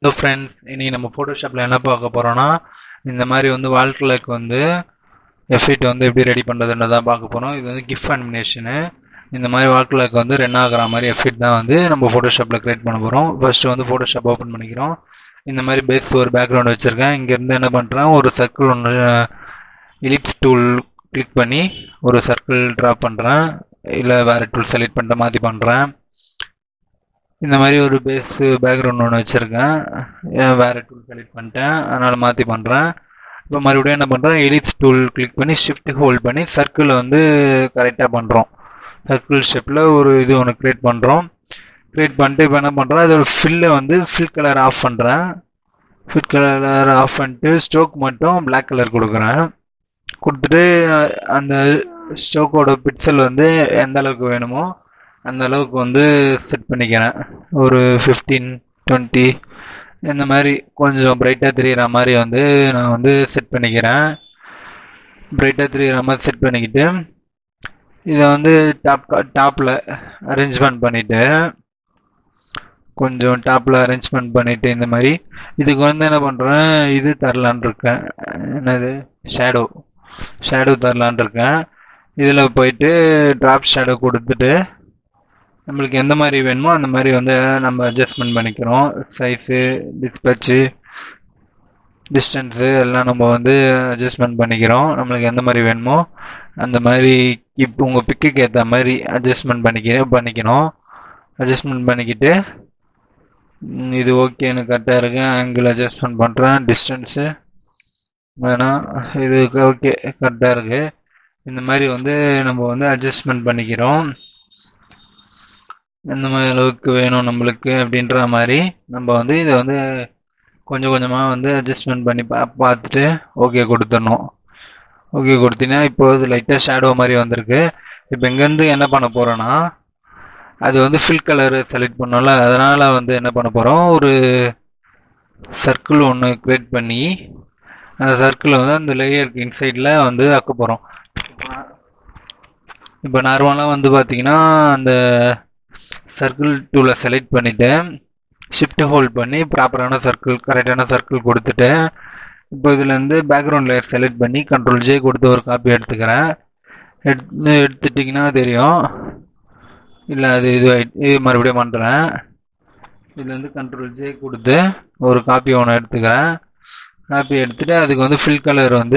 hello friends இன்றைக்கி நம்ம ஃபோட்டோஷாப்பில் என்ன பார்க்க போகிறோன்னா இந்த மாதிரி வந்து வால்குலக்கு வந்து எஃபெக்ட் வந்து எப்படி ரெடி பண்ணுறதுன்னு தான் பார்க்க போகிறோம் இது வந்து கிஃப்ட் அனிமினேஷனு இந்த மாதிரி வால்குலக்கு வந்து ரன் ஆகிற மாதிரி எஃபெக்ட் தான் வந்து நம்ம ஃபோட்டோஷாப்பில் க்ரியேட் பண்ண போகிறோம் ஃபர்ஸ்ட்டு வந்து ஃபோட்டோஷாப் ஓப்பன் பண்ணிக்கிறோம் இந்த மாதிரி பேஸ் ஒரு பேக்ரவுண்ட் வச்சுருக்கேன் இங்கேருந்து என்ன பண்ணுறேன் ஒரு சர்க்கிள் ஒன்று இலிப்ஸ் டூல் கிளிக் பண்ணி ஒரு சர்க்கிள் ட்ரா பண்ணுறேன் இல்லை வேறு டூல் செலக்ட் பண்ணிட்டு மாற்றி பண்ணுறேன் இந்த மாதிரி ஒரு பேஸ் பேக்ரவுண்ட் ஒன்று வச்சுருக்கேன் வேறு டூல் செலக்ட் பண்ணிட்டேன் அதனால் மாற்றி பண்ணுறேன் இப்போ மறுபடியும் என்ன பண்ணுறேன் எலிப்ஸ் டூல் கிளிக் பண்ணி ஷிஃப்ட் ஹோல்ட் பண்ணி சர்க்கிள் வந்து கரெக்டாக பண்ணுறோம் சர்க்கிள் ஷேப்பில் ஒரு இது ஒன்று க்ரியேட் பண்ணுறோம் க்ரியேட் பண்ணிட்டு இப்போ என்ன பண்ணுறேன் அதோட ஃபில்லை வந்து ஃபில் கலர் ஆஃப் பண்ணுறேன் ஃபில் கலர் ஆஃப் பண்ணிட்டு ஸ்டோக் மட்டும் பிளாக் கலர் கொடுக்குறேன் கொடுத்துட்டு அந்த ஸ்டோக்கோட பிக்சல் வந்து எந்த அளவுக்கு வேணுமோ அந்த அளவுக்கு வந்து செட் பண்ணிக்கிறேன் ஒரு ஃபிஃப்டீன் டுவெண்ட்டி இந்த மாதிரி கொஞ்சம் பிரைட்டாக தெரிகிற மாதிரி வந்து நான் வந்து செட் பண்ணிக்கிறேன் பிரைட்டாக தெரிகிற மாதிரி செட் பண்ணிக்கிட்டு இதை வந்து டாப் டாப்பில் அரேஞ்ச்மெண்ட் பண்ணிவிட்டு கொஞ்சம் டாப்பில் அரேஞ்ச்மெண்ட் பண்ணிவிட்டு இந்த மாதிரி இதுக்கு வந்து என்ன பண்ணுறேன் இது தரலான் இருக்கேன் என்னது ஷேடோ ஷேடோ தரலான் இருக்கேன் இதில் போயிட்டு ட்ராப் ஷேடோ கொடுத்துட்டு நம்மளுக்கு எந்த மாதிரி வேணுமோ அந்த மாதிரி வந்து நம்ம அட்ஜஸ்ட்மெண்ட் பண்ணிக்கிறோம் சைஸு டிஸ்பேச்சு டிஸ்டன்ஸு எல்லாம் நம்ம வந்து அட்ஜஸ்ட்மெண்ட் பண்ணிக்கிறோம் நம்மளுக்கு எந்த மாதிரி வேணுமோ அந்த மாதிரி இப்போ உங்கள் பிக்குக்கு ஏற்ற மாதிரி அட்ஜஸ்ட்மெண்ட் பண்ணிக்க பண்ணிக்கணும் அட்ஜஸ்ட்மெண்ட் பண்ணிக்கிட்டு இது ஓகேன்னு கரெக்டாக இருக்கு ஆங்கிள் அட்ஜஸ்ட்மெண்ட் பண்ணுறேன் டிஸ்டன்ஸு வேணாம் இது ஓகே கரெக்டாக இருக்குது இந்த மாதிரி வந்து நம்ம வந்து அட்ஜஸ்ட்மெண்ட் பண்ணிக்கிறோம் எந்த மாதிரி அளவுக்கு வேணும் நம்மளுக்கு அப்படின்ற மாதிரி நம்ம வந்து இதை வந்து கொஞ்சம் கொஞ்சமாக வந்து அட்ஜஸ்ட்மெண்ட் பண்ணி பா பார்த்துட்டு ஓகே கொடுத்துடணும் ஓகே கொடுத்தீங்கன்னா இப்போ இது லைட்டாக ஷேடோ மாதிரி வந்திருக்கு இப்போ இங்கேருந்து என்ன பண்ண போகிறோன்னா அது வந்து ஃபில் கலரு செலக்ட் பண்ணோம்ல அதனால் வந்து என்ன பண்ண போகிறோம் ஒரு சர்க்கிள் ஒன்று க்ரியேட் பண்ணி அந்த சர்க்கிளை வந்து அந்த லேயருக்கு இன்சைடில் வந்து ஆக்க போகிறோம் இப்போ நார்மலாக வந்து பார்த்தீங்கன்னா அந்த சர்க்கிள் டூலை செலக்ட் பண்ணிவிட்டு ஷிஃப்ட் ஹோல்ட் பண்ணி ப்ராப்பரான சர்க்கிள் கரெக்டான சர்க்கிள் கொடுத்துட்டு இப்போ இதுலேருந்து பேக்ரவுண்ட் லேயர் செலக்ட் பண்ணி கண்ட்ரோல் ஜே கொடுத்து ஒரு காப்பி எடுத்துக்கிறேன் எடுத்து எடுத்துட்டிங்கன்னா தெரியும் இல்லை அது இது இது மறுபடியும் பண்ணுறேன் இதுலேருந்து கண்ட்ரோல் ஜே கொடுத்து ஒரு காப்பி ஒன்று எடுத்துக்கிறேன் காப்பி எடுத்துகிட்டு அதுக்கு வந்து ஃபில் கலர் வந்து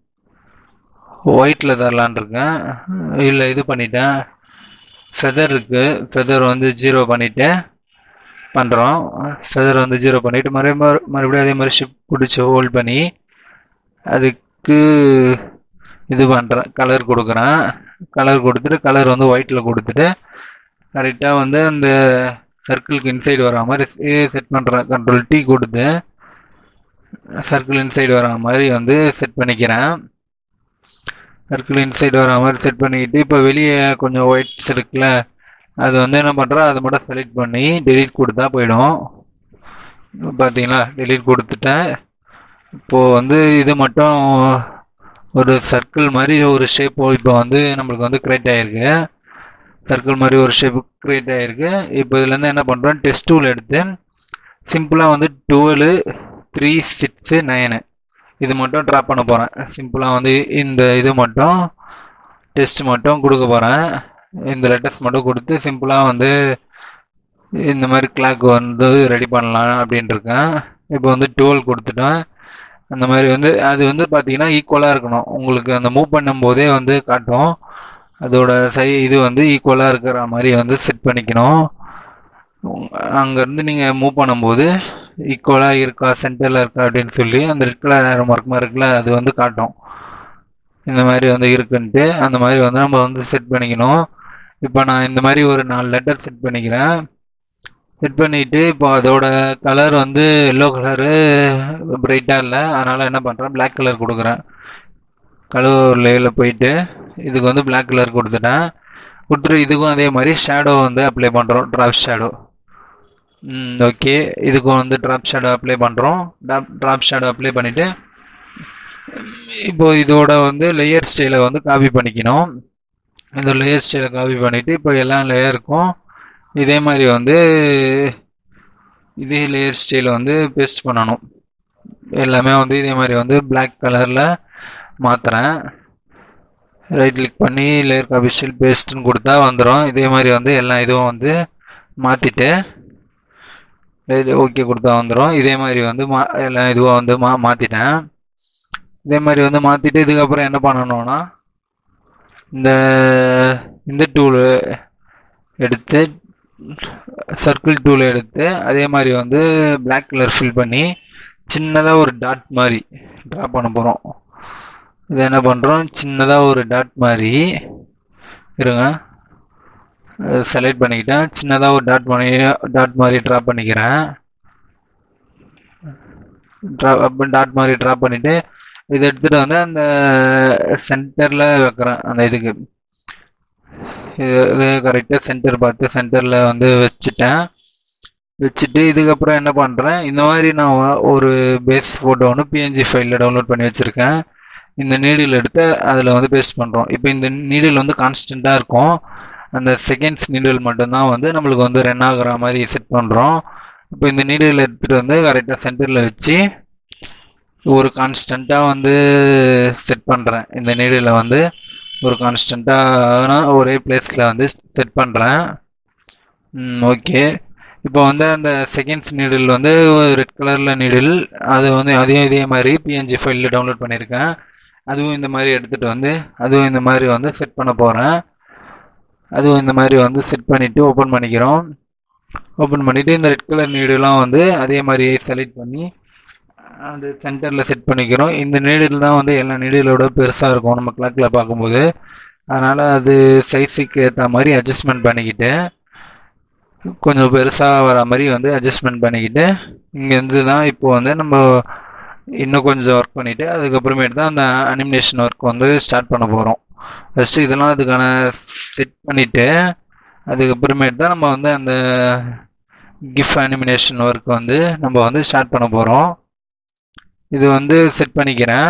ஒயிட்டில் தரலான் இருக்கேன் இல்லை இது பண்ணிட்டேன் ஃபெதர் இருக்குது ஃபெதர் வந்து ஜீரோ பண்ணிவிட்டு பண்ணுறோம் ஃபெதர் வந்து ஜீரோ பண்ணிவிட்டு மறுபடியும் மறுபடியும் அதே மாதிரி ஷிப் பிடிச்சி ஹோல்ட் பண்ணி அதுக்கு இது பண்ணுறேன் கலர் கொடுக்குறேன் கலர் கொடுத்துட்டு கலர் வந்து ஒயிட்டில் கொடுத்துட்டு கரெக்டாக வந்து அந்த சர்க்கிளுக்கு இன்சைடு வர மாதிரி செட் பண்ணுறேன் கண்ட்ரோல் டீ கொடுத்து சர்க்கிள் இன்சைடு வர மாதிரி வந்து செட் பண்ணிக்கிறேன் சர்க்கிள் இன்சைடு வர மாதிரி செட் பண்ணிக்கிட்டு இப்போ வெளியே கொஞ்சம் ஒயிட்ஸ் இருக்குல்ல அது வந்து என்ன பண்ணுறோம் அதை மட்டும் செலக்ட் பண்ணி டெலீட் கொடுத்தா போயிடும் பார்த்தீங்களா டெலீட் கொடுத்துட்டேன் இப்போது வந்து இது மட்டும் ஒரு சர்க்கிள் மாதிரி ஒரு ஷேப் இப்போ வந்து நம்மளுக்கு வந்து க்ரியேட் ஆகிருக்கு சர்க்கிள் மாதிரி ஒரு ஷேப் க்ரியேட் ஆகிருக்கு இப்போ இதுலேருந்து என்ன பண்ணுறோம் டெஸ்ட் டூல் எடுத்து சிம்பிளாக வந்து டுவெலு த்ரீ சிக்ஸு நைனு இது மட்டும் ட்ராப் பண்ண போகிறேன் சிம்பிளாக வந்து இந்த இது மட்டும் டெஸ்ட் மட்டும் கொடுக்க போகிறேன் இந்த லெட்டர்ஸ் மட்டும் கொடுத்து சிம்பிளாக வந்து இந்த மாதிரி கிளாக் வந்து ரெடி பண்ணலாம் அப்படின்ட்டுருக்கேன் இப்போ வந்து டுவெல் கொடுத்துட்டேன் அந்த மாதிரி வந்து அது வந்து பார்த்தீங்கன்னா ஈக்குவலாக இருக்கணும் உங்களுக்கு அந்த மூவ் பண்ணும்போதே வந்து காட்டும் அதோட சை இது வந்து ஈக்குவலாக இருக்கிற மாதிரி வந்து செட் பண்ணிக்கணும் அங்கேருந்து நீங்கள் மூவ் பண்ணும்போது ஈக்குவலாக இருக்கா சென்டரில் இருக்கா அப்படின்னு சொல்லி அந்த ரெட் கலர் நேரம் மார்க்கமாக இருக்குல்ல அது வந்து காட்டும் இந்த மாதிரி வந்து இருக்குன்ட்டு அந்த மாதிரி வந்து நம்ம வந்து செட் பண்ணிக்கணும் இப்போ நான் இந்த மாதிரி ஒரு நாலு லெட்டர் செட் பண்ணிக்கிறேன் செட் பண்ணிவிட்டு இப்போ அதோட கலர் வந்து எல்லோ கலரு பிரைட்டாக இல்லை அதனால் என்ன பண்ணுறேன் பிளாக் கலர் கொடுக்குறேன் கலர் லேயில் போயிட்டு இதுக்கு வந்து பிளாக் கலர் கொடுத்துட்டேன் கொடுத்துட்டு இதுக்கும் அதே மாதிரி ஷேடோ வந்து அப்ளை பண்ணுறோம் ட்ராப் ஷேடோ ஓகே இதுக்கும் வந்து ட்ராப் ஷேடோ அப்ளை பண்ணுறோம் ட்ராப் ட்ராப் ஷேடோ அப்ளை பண்ணிவிட்டு இப்போ இதோட வந்து லேயர் ஸ்டைலை வந்து காப்பி பண்ணிக்கணும் இந்த லேயர் ஸ்டைலை காப்பி பண்ணிவிட்டு இப்போ எல்லா லேயருக்கும் இதே மாதிரி வந்து இதே லேயர் ஸ்டைலை வந்து பேஸ்ட் பண்ணணும் எல்லாமே வந்து இதே மாதிரி வந்து பிளாக் கலரில் மாற்றுறேன் ரைட் கிளிக் பண்ணி லேயர் காப்பி ஸ்டைல் பேஸ்ட்டுன்னு கொடுத்தா வந்துடும் இதே மாதிரி வந்து எல்லா இதுவும் வந்து மாற்றிட்டு இது ஓகே கொடுத்தா வந்துடும் இதே மாதிரி வந்து மா எல்லாம் இதுவாக வந்து மா மாற்றிட்டேன் இதே மாதிரி வந்து மாற்றிட்டு இதுக்கப்புறம் என்ன பண்ணணும்னா இந்த இந்த டூலு எடுத்து சர்க்கிள் டூல் எடுத்து அதே மாதிரி வந்து பிளாக் கலர் ஃபில் பண்ணி சின்னதாக ஒரு டாட் மாதிரி ட்ரா பண்ண போகிறோம் இது என்ன பண்ணுறோம் சின்னதாக ஒரு டாட் மாதிரி இருங்க செலக்ட் பண்ணிக்கிட்டேன் சின்னதாக ஒரு டாட் பண்ணி டாட் மாதிரி ட்ரா பண்ணிக்கிறேன் ட்ரா டாட் மாதிரி ட்ரா பண்ணிவிட்டு இதை எடுத்துகிட்டு வந்து அந்த சென்டரில் வைக்கிறேன் அந்த இதுக்கு இது கரெக்டாக சென்டர் பார்த்து சென்டரில் வந்து வச்சுட்டேன் வச்சுட்டு இதுக்கப்புறம் என்ன பண்ணுறேன் இந்த மாதிரி நான் ஒரு பேஸ் ஃபோட்டோ ஒன்று பிஎன்ஜி ஃபைலில் டவுன்லோட் பண்ணி வச்சுருக்கேன் இந்த நீடில் எடுத்து அதில் வந்து பேஸ்ட் பண்ணுறோம் இப்போ இந்த நீடில் வந்து கான்ஸ்டண்ட்டாக இருக்கும் அந்த செகண்ட்ஸ் நீடில் மட்டும்தான் வந்து நம்மளுக்கு வந்து ரன் ஆகுற மாதிரி செட் பண்ணுறோம் இப்போ இந்த நீடில் எடுத்துகிட்டு வந்து கரெக்டாக சென்டரில் வச்சு ஒரு கான்ஸ்டண்ட்டாக வந்து செட் பண்ணுறேன் இந்த நீடில் வந்து ஒரு கான்ஸ்டண்ட்டாக ஒரே பிளேஸில் வந்து செட் பண்ணுறேன் ஓகே இப்போ வந்து அந்த செகண்ட்ஸ் நீடில் வந்து ரெட் கலரில் நீடில் அது வந்து அதையும் இதே மாதிரி பிஎன்ஜி ஃபைலில் டவுன்லோட் பண்ணியிருக்கேன் அதுவும் இந்த மாதிரி எடுத்துகிட்டு வந்து அதுவும் இந்த மாதிரி வந்து செட் பண்ண போகிறேன் அதுவும் இந்த மாதிரி வந்து செட் பண்ணிவிட்டு ஓப்பன் பண்ணிக்கிறோம் ஓப்பன் பண்ணிவிட்டு இந்த ரெட் கலர் நீடெலாம் வந்து அதே மாதிரி செலக்ட் பண்ணி அந்த சென்டரில் செட் பண்ணிக்கிறோம் இந்த நீடில் தான் வந்து எல்லா நீடிலோட பெருசாக இருக்கும் நம்ம கிளாக்கில் பார்க்கும்போது அதனால் அது சைஸுக்கு ஏற்ற மாதிரி அட்ஜஸ்ட்மெண்ட் பண்ணிக்கிட்டு கொஞ்சம் பெருசாக வர மாதிரி வந்து அட்ஜஸ்ட்மெண்ட் பண்ணிக்கிட்டு இங்கேருந்து தான் இப்போ வந்து நம்ம இன்னும் கொஞ்சம் ஒர்க் பண்ணிவிட்டு அதுக்கப்புறமேட்டு தான் அந்த அனிமினேஷன் ஒர்க் வந்து ஸ்டார்ட் பண்ண போகிறோம் ஃபஸ்ட்டு இதெல்லாம் அதுக்கான செட் பண்ணிவிட்டு அதுக்கப்புறமேட்டு தான் நம்ம வந்து அந்த கிஃப்ட் அனிமினேஷன் ஒர்க் வந்து நம்ம வந்து ஸ்டார்ட் பண்ண போகிறோம் இது வந்து செட் பண்ணிக்கிறேன்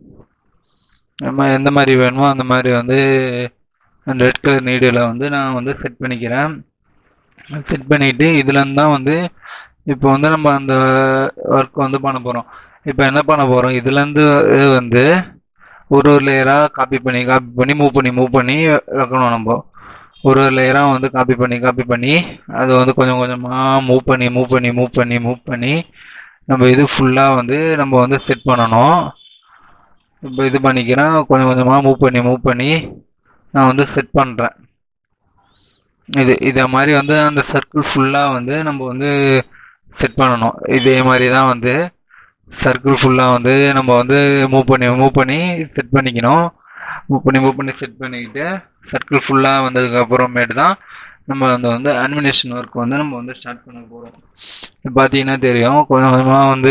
நம்ம எந்த மாதிரி வேணுமோ அந்த மாதிரி வந்து அந்த ரெட் கலர் நீடில் வந்து நான் வந்து செட் பண்ணிக்கிறேன் செட் பண்ணிவிட்டு இதுலேருந்து தான் வந்து இப்போ வந்து நம்ம அந்த ஒர்க் வந்து பண்ண போகிறோம் இப்போ என்ன பண்ண போகிறோம் இதுலேருந்து வந்து ஒரு ஒரு லேயராக காப்பி பண்ணி காப்பி பண்ணி மூவ் பண்ணி மூவ் பண்ணி வைக்கணும் நம்ம ஒரு ஒரு லேயராக வந்து காப்பி பண்ணி காப்பி பண்ணி அதை வந்து கொஞ்சம் கொஞ்சமாக மூவ் பண்ணி மூவ் பண்ணி மூவ் பண்ணி மூவ் பண்ணி நம்ம இது ஃபுல்லாக வந்து நம்ம வந்து செட் பண்ணணும் இப்போ இது பண்ணிக்கிறேன் கொஞ்சம் கொஞ்சமாக மூவ் பண்ணி மூவ் பண்ணி நான் வந்து செட் பண்ணுறேன் இது இதை மாதிரி வந்து அந்த சர்க்கிள் ஃபுல்லாக வந்து நம்ம வந்து செட் பண்ணணும் இதே மாதிரி தான் வந்து சர்க்கிள் ஃபுல்லாக வந்து நம்ம வந்து மூவ் பண்ணி மூவ் பண்ணி செட் பண்ணிக்கணும் மூவ் பண்ணி மூவ் பண்ணி செட் பண்ணிக்கிட்டு சர்க்கிள் ஃபுல்லாக வந்ததுக்கு அப்புறமேட்டு தான் நம்ம அந்த வந்து அனிமினேஷன் ஒர்க் வந்து நம்ம வந்து ஸ்டார்ட் பண்ண போகிறோம் இப்போ பார்த்தீங்கன்னா தெரியும் கொஞ்சம் கொஞ்சமாக வந்து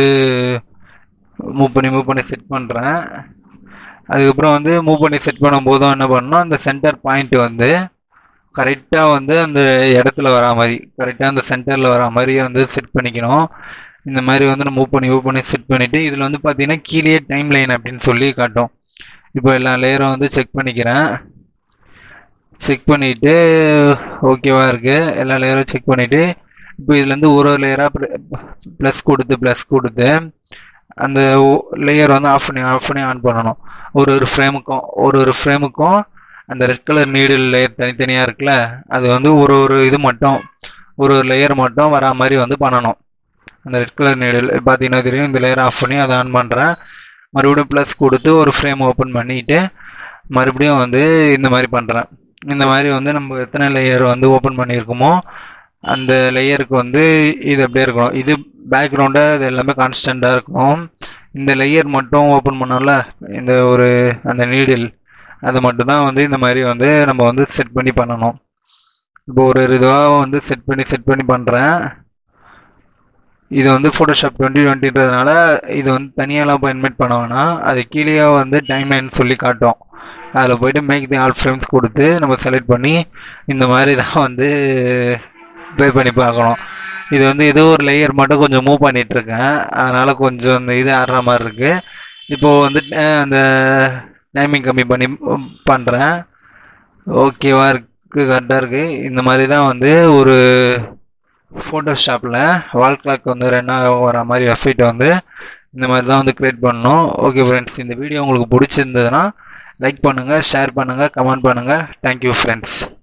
மூவ் பண்ணி மூவ் பண்ணி செட் பண்ணுறேன் அதுக்கப்புறம் வந்து மூவ் பண்ணி செட் பண்ணும்போதும் என்ன பண்ணணும் அந்த சென்டர் பாயிண்ட் வந்து கரெக்டாக வந்து அந்த இடத்துல வரா மாதிரி கரெக்டாக அந்த சென்டரில் வரா மாதிரி வந்து செட் பண்ணிக்கணும் இந்த மாதிரி வந்து நான் மூவ் பண்ணி மூவ் பண்ணி செட் பண்ணிவிட்டு இதில் வந்து பார்த்தீங்கன்னா கீழே டைம் லைன் அப்படின்னு சொல்லி காட்டும் இப்போ எல்லா லேயரும் வந்து செக் பண்ணிக்கிறேன் செக் பண்ணிவிட்டு ஓகேவா இருக்குது எல்லா லேயரும் செக் பண்ணிவிட்டு இப்போ இதுலேருந்து ஒரு ஒரு லேயராக ப்ளஸ் கொடுத்து ப்ளஸ் கொடுத்து அந்த லேயர் வந்து ஆஃப் பண்ணி ஆஃப் பண்ணி ஆன் பண்ணணும் ஒரு ஒரு ஃப்ரேமுக்கும் ஒரு ஒரு ஃப்ரேமுக்கும் அந்த ரெட் கலர் நீடில் லேயர் தனித்தனியாக இருக்குல்ல அது வந்து ஒரு ஒரு இது மட்டும் ஒரு ஒரு லேயர் மட்டும் வரா மாதிரி வந்து பண்ணணும் அந்த ரெட் கலர் நீடில் பார்த்தீங்கன்னா தெரியும் இந்த லேயர் ஆஃப் பண்ணி அதை ஆன் பண்ணுறேன் மறுபடியும் ப்ளஸ் கொடுத்து ஒரு ஃப்ரேம் ஓப்பன் பண்ணிவிட்டு மறுபடியும் வந்து இந்த மாதிரி பண்ணுறேன் இந்த மாதிரி வந்து நம்ம எத்தனை லேயர் வந்து ஓப்பன் பண்ணியிருக்கோமோ அந்த லேயருக்கு வந்து இது அப்படியே இருக்கணும் இது பேக்ரவுண்டு அது எல்லாமே கான்ஸ்டண்ட்டாக இருக்கும் இந்த லேயர் மட்டும் ஓப்பன் பண்ணோம்ல இந்த ஒரு அந்த நீடில் அதை மட்டும் தான் வந்து இந்த மாதிரி வந்து நம்ம வந்து செட் பண்ணி பண்ணணும் இப்போ ஒரு இதுவாக வந்து செட் பண்ணி செட் பண்ணி பண்ணுறேன் இது வந்து ஃபோட்டோஷாப் டுவெண்ட்டி டுவெண்ட்டின்றதுனால இது வந்து தனியாலாம் இப்போ இன்வைட் பண்ண வேணாம் அது கீழே வந்து டைம் லைன் சொல்லி காட்டும் அதில் போயிட்டு மேக் தி ஆல் ஃப்ரேம்ஸ் கொடுத்து நம்ம செலக்ட் பண்ணி இந்த மாதிரி தான் வந்து ப்ளே பண்ணி பார்க்கணும் இது வந்து ஏதோ ஒரு லேயர் மட்டும் கொஞ்சம் மூவ் பண்ணிகிட்ருக்கேன் அதனால் கொஞ்சம் இந்த இது ஆடுற மாதிரி இருக்குது இப்போது வந்து அந்த டைமிங் கம்மி பண்ணி பண்ணுறேன் ஓகேவா இருக்குது கரெக்டாக இருக்குது இந்த மாதிரி தான் வந்து ஒரு ஃபோட்டோஷாப்பில் வால் கிளாக் வந்து ரெண்டாக வர மாதிரி எஃபெக்ட் வந்து இந்த மாதிரி தான் வந்து க்ரியேட் பண்ணணும் ஓகே ஃப்ரெண்ட்ஸ் இந்த வீடியோ உங்களுக்கு பிடிச்சிருந்ததுன்னா லைக் பண்ணுங்கள் ஷேர் பண்ணுங்கள் கமெண்ட் பண்ணுங்கள் தேங்க்யூ ஃப்ரெண்ட்ஸ்